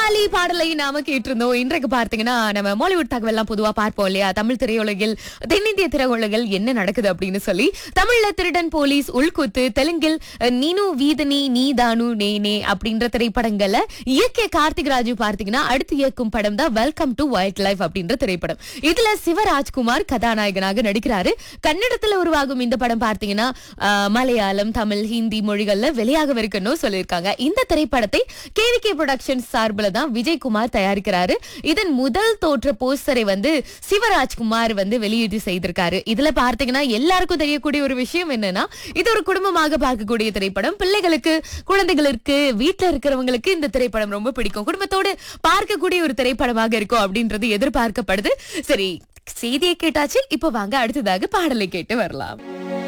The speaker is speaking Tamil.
கோமாளி பாடலை நாம கேட்டிருந்தோம் இன்றைக்கு பார்த்தீங்கன்னா நம்ம மாலிவுட் தகவல் எல்லாம் பொதுவா பார்ப்போம் இல்லையா தமிழ் திரையுலகில் தென்னிந்திய திரையுலகில் என்ன நடக்குது அப்படின்னு சொல்லி தமிழ்ல திருடன் போலீஸ் உள்குத்து தெலுங்கில் அஹ், நீனு வீதனி நீ தானு நேனே அப்படின்ற திரைப்படங்கள்ல இயக்கிய கார்த்திக் ராஜு பார்த்தீங்கன்னா அடுத்து இயக்கும் படம் தான் வெல்கம் டு வைல்ட் லைஃப் அப்படின்ற திரைப்படம் இதுல சிவராஜ்குமார் கதாநாயகனாக நடிக்கிறாரு கன்னடத்துல உருவாகும் இந்த படம் பார்த்தீங்கன்னா அஹ், மலையாளம் தமிழ் ஹிந்தி மொழிகள்ல வெளியாகவிருக்குன்னு சொல்லியிருக்காங்க இந்த திரைப்படத்தை கேவிகே ப்ரொடக்ஷன் சார்பில் தான் விஜயகுமார் தயாரிக்கிறாரு இதன் முதல் தோற்ற போஸ்டரை வந்து சிவராஜ்குமார் வந்து வெளியீடு செய்திருக்காரு இதுல பார்த்தீங்கன்னா எல்லாருக்கும் தெரியக்கூடிய ஒரு விஷயம் என்னன்னா இது ஒரு குடும்பமாக பார்க்கக்கூடிய திரைப்படம் பிள்ளைகளுக்கு குழந்தைகளுக்கு வீட்டுல இருக்கிறவங்களுக்கு இந்த திரைப்படம் ரொம்ப பிடிக்கும் குடும்பத்தோடு பார்க்கக்கூடிய ஒரு திரைப்படமாக இருக்கும் அப்படின்றது எதிர்பார்க்கப்படுது சரி செய்தியை கேட்டாச்சு இப்போ வாங்க அடுத்ததாக பாடலை கேட்டு வரலாம்